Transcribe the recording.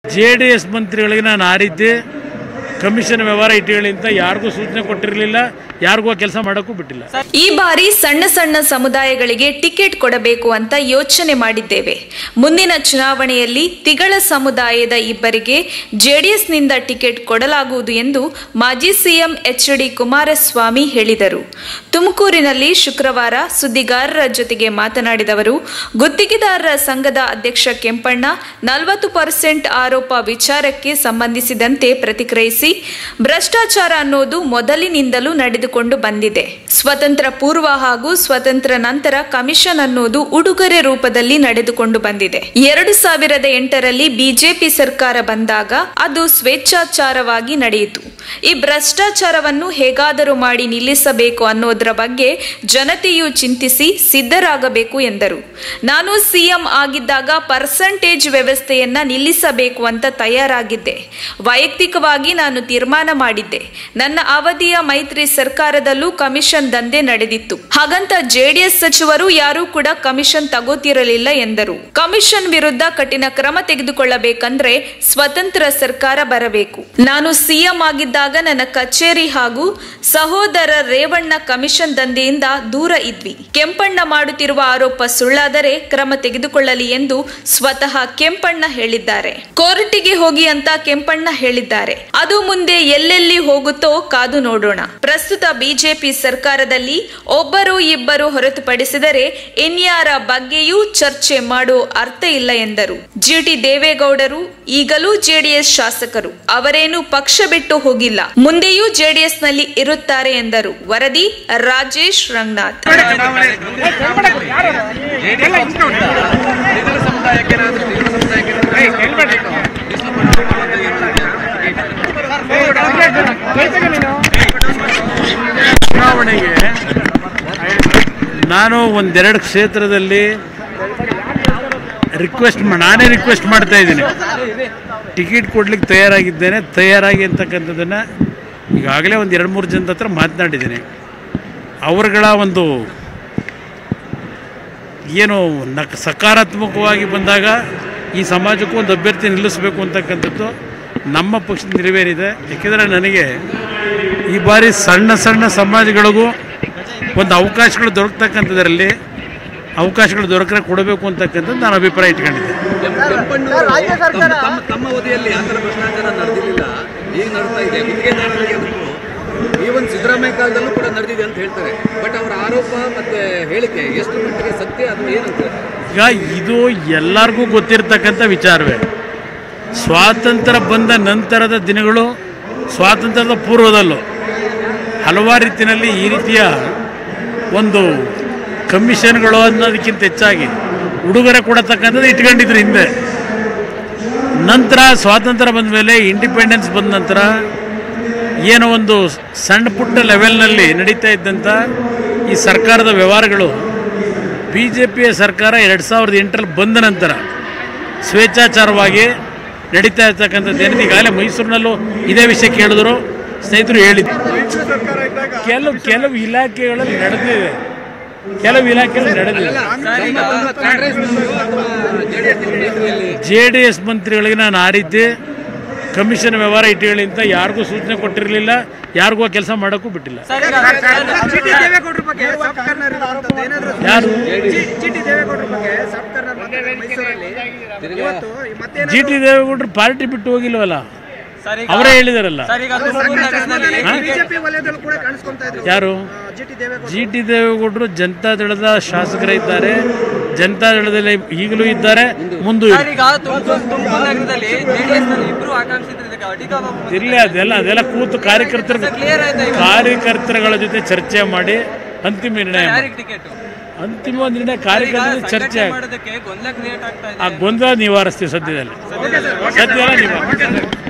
J D S ಮಂತ್ರಿಗಳಿಗೆ ನಾನು ಆ ರೀತಿ ಕಮಿಷನ್ ವ್ಯವಹಾರ ಇಟ್ಟುಕೊಳ್ಳಿ ಅಂತ ಯಾರಿಗೂ ಸೂಚನೆ ಕೊಟ್ಟಿರಲಿಲ್ಲ ಯಾರಿಗೂ ಕೆಲಸ ಮಾಡೋಕ್ಕೂ ಬಿಟ್ಟಿಲ್ಲ ಈ ಬಾರಿ ಸಣ್ಣ ಸಣ್ಣ ಸಮುದಾಯಗಳಿಗೆ ಟಿಕೆಟ್ ಕೊಡಬೇಕು ಅಂತ ಯೋಚನೆ ಮಾಡಿದ್ದೇವೆ ಮುಂದಿನ ಚುನಾವಣೆಯಲ್ಲಿ ತಿಗಳ ಸಮುದಾಯದ ಇಬ್ಬರಿಗೆ ಜೆಡಿಎಸ್ನಿಂದ ಟಿಕೆಟ್ ಕೊಡಲಾಗುವುದು ಎಂದು ಮಾಜಿ ಸಿಎಂ ಎಚ್ ಡಿ ಕುಮಾರಸ್ವಾಮಿ ಹೇಳಿದರು ತುಮಕೂರಿನಲ್ಲಿ ಶುಕ್ರವಾರ ಸುದ್ದಿಗಾರರ ಜೊತೆಗೆ ಮಾತನಾಡಿದವರು ಗುತ್ತಿಗೆದಾರರ ಸಂಘದ ಅಧ್ಯಕ್ಷ ಕೆಂಪಣ್ಣ ನಲವತ್ತು ಪರ್ಸೆಂಟ್ ಆರೋಪ ವಿಚಾರಕ್ಕೆ ಸಂಬಂಧಿಸಿದಂತೆ ಪ್ರತಿಕ್ರಿಯಿಸಿ ಭ್ರಷ್ಟಾಚಾರ ಅನ್ನೋದು ಮೊದಲಿನಿಂದಲೂ ನಡೆದುಕೊಂಡು ಬಂದಿದೆ ಸ್ವತಂತ್ರ ಪೂರ್ವ ಹಾಗೂ ಸ್ವತಂತ್ರ ನಂತರ ಕಮಿಷನ್ ಅನ್ನೋದು ಉಡುಗೊರೆ ರೂಪದಲ್ಲಿ ನಡೆದುಕೊಂಡು ಬಂದಿದೆ ಎರಡು ಸಾವಿರದ ಎಂಟರಲ್ಲಿ ಬಿಜೆಪಿ ಸರ್ಕಾರ ಬಂದಾಗ ಅದು ಸ್ವೇಚ್ಛಾಚಾರವಾಗಿ ನಡೆಯಿತು ಈ ಭ್ರಷ್ಟಾಚಾರವನ್ನು ಹೇಗಾದರೂ ಮಾಡಿ ನಿಲ್ಲಿಸಬೇಕು ಅನ್ನೋದರ ಬಗ್ಗೆ ಜನತೆಯು ಚಿಂತಿಸಿ ಸಿದ್ಧರಾಗಬೇಕು ಎಂದರು ನಾನು ಸಿಎಂ ಆಗಿದ್ದಾಗ ಪರ್ಸಂಟೇಜ್ ವ್ಯವಸ್ಥೆಯನ್ನ ನಿಲ್ಲಿಸಬೇಕು ಅಂತ ತಯಾರಾಗಿದ್ದೆ ವೈಯಕ್ತಿಕವಾಗಿ ನಾನು ತೀರ್ಮಾನ ಮಾಡಿದ್ದೆ ನನ್ನ ಅವಧಿಯ ಮೈತ್ರಿ ಸರ್ಕಾರದಲ್ಲೂ ಕಮಿಷನ್ ದಂಧೆ ನಡೆದಿತ್ತು ಹಾಗಂತ ಜೆಡಿಎಸ್ ಸಚಿವರು ಯಾರೂ ಕೂಡ ಕಮಿಷನ್ ತಗೋತಿರಲಿಲ್ಲ ಎಂದರು ಕಮಿಷನ್ ವಿರುದ್ಧ ಕಠಿಣ ಕ್ರಮ ತೆಗೆದುಕೊಳ್ಳಬೇಕಂದ್ರೆ ಸ್ವತಂತ್ರ ಸರ್ಕಾರ ಬರಬೇಕು ನಾನು ಸಿಎಂ ಆಗಿದ್ದಾಗ ನನ್ನ ಕಚೇರಿ ಹಾಗೂ ಸಹೋದರ ರೇವಣ್ಣ ಕಮಿಷನ್ ದಂಧೆಯಿಂದ ದೂರ ಇದ್ವಿ ಕೆಂಪಣ್ಣ ಮಾಡುತ್ತಿರುವ ಆರೋಪ ಸುಳ್ಳಾದರೆ ಕ್ರಮ ತೆಗೆದುಕೊಳ್ಳಲಿ ಎಂದು ಸ್ವತಃ ಕೆಂಪಣ್ಣ ಹೇಳಿದ್ದಾರೆ ಕೋರ್ಟಿಗೆ ಹೋಗಿ ಅಂತ ಕೆಂಪಣ್ಣ ಹೇಳಿದ್ದಾರೆ ಅದು ಮುಂದೆ ಎಲ್ಲೆಲ್ಲಿ ಹೋಗುತ್ತೋ ಕಾದು ನೋಡೋಣ ಪ್ರಸ್ತುತ ಬಿಜೆಪಿ ಸರ್ಕಾರದಲ್ಲಿ ಒಬ್ಬರು ಇಬ್ಬರು ಹೊರತುಪಡಿಸಿದರೆ ಇನ್ಯಾರ ಬಗ್ಗೆಯೂ ಚರ್ಚೆ ಮಾಡೋ ಅರ್ಥ ಇಲ್ಲ ಎಂದರು ಜಿಟಿ ದೇವೇಗೌಡರು ಈಗಲೂ ಜೆಡಿಎಸ್ ಶಾಸಕರು ಅವರೇನು ಪಕ್ಷ ಬಿಟ್ಟು ಹೋಗಿಲ್ಲ ಮುಂದೆಯೂ ಜೆಡಿಎಸ್ ನಲ್ಲಿ ಇರುತ್ತಾರೆ ಎಂದರು ವರದಿ ರಾಜೇಶ್ ರಂಗನಾಥ್ ಚುನಾವಣೆಗೆ ನಾನು ಒಂದೆರಡು ಕ್ಷೇತ್ರದಲ್ಲಿ ರಿಕ್ವೆಸ್ಟ್ ನಾನೇ ರಿಕ್ವೆಸ್ಟ್ ಮಾಡ್ತಾ ಇದ್ದೀನಿ ಟಿಕೆಟ್ ಕೊಡ್ಲಿಕ್ಕೆ ತಯಾರಾಗಿದ್ದೇನೆ ತಯಾರಾಗಿ ಅಂತಕ್ಕಂಥದ್ದನ್ನು ಈಗಾಗಲೇ ಒಂದು ಎರಡು ಮೂರು ಜನದ ಹತ್ರ ಮಾತನಾಡಿದ್ದೀನಿ ಅವರುಗಳ ಒಂದು ಏನು ನಕ್ ಸಕಾರಾತ್ಮಕವಾಗಿ ಬಂದಾಗ ಈ ಸಮಾಜಕ್ಕೂ ಒಂದು ಅಭ್ಯರ್ಥಿ ನಿಲ್ಲಿಸಬೇಕು ಅಂತಕ್ಕಂಥದ್ದು ನಮ್ಮ ಪಕ್ಷದ ನೆರವೇರಿದೆ ಏಕೆಂದರೆ ನನಗೆ ಈ ಬಾರಿ ಸಣ್ಣ ಸಣ್ಣ ಸಮಾಜಗಳಿಗೂ ಒಂದು ಅವಕಾಶಗಳು ದೊರಕತಕ್ಕಂಥದ್ರಲ್ಲಿ ಅವಕಾಶಗಳು ದೊರಕರೆ ಕೊಡಬೇಕು ಅಂತಕ್ಕಂಥದ್ದು ನಾನು ಅಭಿಪ್ರಾಯ ಇಟ್ಕೊಂಡಿದ್ದೆ ತಮ್ಮ ತಮ್ಮ- ತಮ್ಮ ಅವಧಿಯಲ್ಲಿ ಆ ಥರ ಭ್ರಷ್ಟಾಚಾರ ನಡೆದಿರಲಿಲ್ಲ ಈಗ ನಡ್ತಾ ಇದೆ ಗುತ್ತಿಗೆದಾರರಿಗೆ ಅದಕ್ಕೂ ಈವನ್ ಸಿದ್ದರಾಮಯ್ಯ ಕಾಲದಲ್ಲೂ ಕೂಡ ನಡೆದಿದೆ ಅಂತ ಹೇಳ್ತಾರೆ ಬಟ್ ಅವರ ಆರೋಪ ಮತ್ತೆ ಹೇಳಿಕೆ ಎಷ್ಟು ಮಟ್ಟಿಗೆ ಸತ್ಯ ಅಥವಾ ಏನಂತ ಈಗ ಇದು ಎಲ್ಲರಿಗೂ ಗೊತ್ತಿರತಕ್ಕಂಥ ವಿಚಾರವೇ ಸ್ವಾತಂತ್ರ್ಯ ಬಂದ ನಂತರದ ದಿನಗಳು ಸ್ವಾತಂತ್ರ್ಯದ ಪೂರ್ವದಲ್ಲೂ ಹಲವಾರು ರೀತಿಯಲ್ಲಿ ಈ ರೀತಿಯ ಒಂದು ಕಮಿಷನ್ಗಳು ಅನ್ನೋದಕ್ಕಿಂತ ಹೆಚ್ಚಾಗಿ ಉಡುಗೊರೆ ಕೊಡತಕ್ಕಂಥದ್ದು ಇಟ್ಕೊಂಡಿದ್ರು ಹಿಂದೆ ನಂತರ ಸ್ವಾತಂತ್ರ್ಯ ಬಂದ ಮೇಲೆ ಇಂಡಿಪೆಂಡೆನ್ಸ್ ಬಂದ ನಂತರ ಏನೋ ಒಂದು ಸಣ್ಣ ಪುಟ್ಟ ಲೆವೆಲ್ನಲ್ಲಿ ನಡೀತಾ ಇದ್ದಂಥ ಈ ಸರ್ಕಾರದ ವ್ಯವಹಾರಗಳು ಬಿ ಜೆ ಪಿಯ ಸರ್ಕಾರ ಎರಡು ಸಾವಿರದ ಎಂಟರಲ್ಲಿ ಬಂದ ನಂತರ ಸ್ವೇಚ್ಛಾಚಾರವಾಗಿ ನಡೀತಾ ಇರ್ತಕ್ಕಂಥದ್ದು ಏನಿದೆ ಈಗಾಗಲೇ ಮೈಸೂರಿನಲ್ಲೂ ಇದೇ ವಿಷಯ ಕೇಳಿದ್ರು ಸ್ನೇಹಿತರು ಹೇಳಿದ್ರು ಕೆಲವು ಕೆಲವು ಇಲಾಖೆಗಳಲ್ಲಿ ನಡೆದಿದೆ ಕೆಲವು ಇಲಾಖೆಗಳಲ್ಲಿ ನಡೆದಿದೆ ಕಾಂಗ್ರೆಸ್ ಅಥವಾ ಜೆಡಿಎಸ್ ಮೈತ್ರಿಯಲ್ಲಿ ಜೆ ಡಿ ಎಸ್ ಮಂತ್ರಿಗಳಿಗೆ ನಾನು ಆ ರೀತಿ ಕಮಿಷನ್ ವ್ಯವಹಾರ ಇಟ್ಟುಕೊಳ್ಳಿ ಅಂತ ಯಾರಿಗೂ ಸೂಚನೆ ಕೊಟ್ಟಿರಲಿಲ್ಲ ಯಾರಿಗೂ ಕೆಲಸ ಮಾಡೋಕ್ಕೂ ಬಿಟ್ಟಿಲ್ಲ ಜಿಟಿ ದೇವೇಗೌಡರ ಬಗ್ಗೆ ಸಾಫ್ಟ್ ಕಾರ್ನರ್ ಇರುವಂತದ್ದು ಏನಾದ್ರು ಯಾರು ಜಿಟಿ ದೇವೇಗೌಡರ ಬಗ್ಗೆ ಸಾಫ್ಟ್ ಕಾರ್ನರ್ ಬಗ್ಗೆ ಮೈಸೂರಲ್ಲಿ ಇವತ್ತು ಮತ್ತೆ ಜಿ ಟಿ ದೇವೇಗೌಡರು ಪಾರ್ಟಿ ಬಿಟ್ಟು ಹೋಗಿಲ್ವಲ್ಲ ಅವರೇ ಹೇಳಿದಾರಲ್ಲ ಬಿಜೆಪಿ ವಲಯದಲ್ಲೂ ಕೂಡ ಕಾಣಿಸ್ಕೊಂತಾ ಇದ್ರು ಯಾರು ಜಿಟಿ ದೇವೇಗೌಡ ಜಿ ಟಿ ದೇವೇಗೌಡರು ಜನತಾದಳದ ಶಾಸಕರಿದ್ದಾರೆ ಜನತಾದಳದಲ್ಲಿ ಈಗಲೂ ಇದ್ದಾರೆ ಮುಂದೂ ಇರ್ತಾರೆ. ಈಗ ತುಮಕೂರು ತುಮಕೂರು ನಗರದಲ್ಲಿ ಜೆಡಿಎಸ್ ನಲ್ಲಿ ಇಬ್ರು ಆಕಾಂಕ್ಷಿತರು ಇದಕ್ಕೆ ಅಡಿಗ ಬಾಬು ಇರಲಿ ಅದೆಲ್ಲ ಅದೆಲ್ಲ ಕೂತು ಕಾರ್ಯಕರ್ತರ ಕ್ಲಿಯರ್ ಆಯ್ತಾ ಈಗ ಕಾರ್ಯಕರ್ತರುಗಳ ಜೊತೆ ಚರ್ಚೆ ಮಾಡಿ ಅಂತಿಮ ನಿರ್ಣಯ ಮಾಡಿ. ಯಾರಿಗೆ ಟಿಕೆಟ್ ಅಂತಿಮ ನಿರ್ಣಯ ಕಾರ್ಯಕರ್ತರ ಜೊತೆ ಚರ್ಚೆ ಆಗಿ ಮಾಡೋದಕ್ಕೆ ಗೊಂದಲ ಕ್ರಿಯೇಟ್ ಆಗ್ತಾ ಇದೆ ಆ ಗೊಂದಲ ನಿವಾರಿಸ್ತೀವಿ ಸದ್ಯದಲ್ಲಿ ಸದ್ಯದಲ್ಲಿ ನಿವಾರಿಸ್ತೀವಿ